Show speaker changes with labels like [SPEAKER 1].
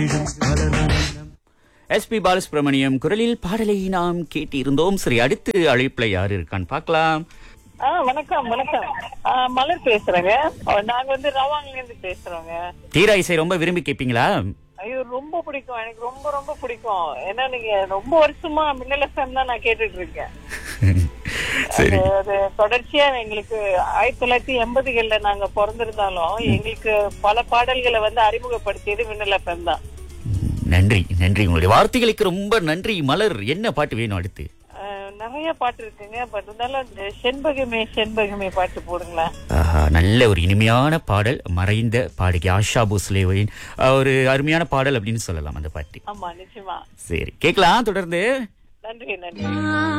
[SPEAKER 1] SP Balasubramaniam குரலில் பாடலை நாம் கேட்டிருந்தோம் சரி அடுத்து அழைப்புல யாரு இருக்கான்னு பார்க்கலாம்
[SPEAKER 2] ஆ வணக்கம் வணக்கம் ஆ, மலர் பேசுறேங்க ஆ, நாங்க வந்து ரவாங்ல இருந்து பேசுறோங்க
[SPEAKER 1] தீரா இசை ரொம்ப விரும்பி கேட்பீங்களா
[SPEAKER 2] ஐயோ ரொம்ப பிடிக்கும் எனக்கு ரொம்ப ரொம்ப பிடிக்கும் ஏன்னா நீங்க ரொம்ப வருஷமா மின்னல் எஃப்எம் தான் நான் கேட்டுட்டு இருக்கேன்
[SPEAKER 1] சரி
[SPEAKER 2] அது- அது தொடர்ச்சியா எங்களுக்கு ஆயிரத்தி தொள்ளாயிரத்தி எண்பதுகள்ல நாங்க பிறந்திருந்தாலும் எங்களுக்கு பல பாடல்களை வந்து அறிமுகப்படுத்தியது மின்னல் எஃப்எம் தான்
[SPEAKER 1] நன்றி நன்றி உங்களுடைய வார்த்தைகளுக்கு ரொம்ப நன்றி மலர் என்ன பாட்டு வேணும் அடுத்து
[SPEAKER 2] ஆ, நிறைய பாட்டு இருக்குங்க பட் இருந்தாலும் இந்த செண்பகமே செண்பகமே பாட்டு போடுங்களேன்
[SPEAKER 1] ஆஹா, நல்ல ஒரு இனிமையான பாடல் மறைந்த பாடகி ஆஷா போஸ்லேவின் ஒரு அருமையான பாடல் அப்படின்னு சொல்லலாம் அந்த பாட்டு
[SPEAKER 2] ஆமா நிச்சயமா
[SPEAKER 1] சரி கேட்கலாம் தொடர்ந்து
[SPEAKER 2] நன்றி நன்றி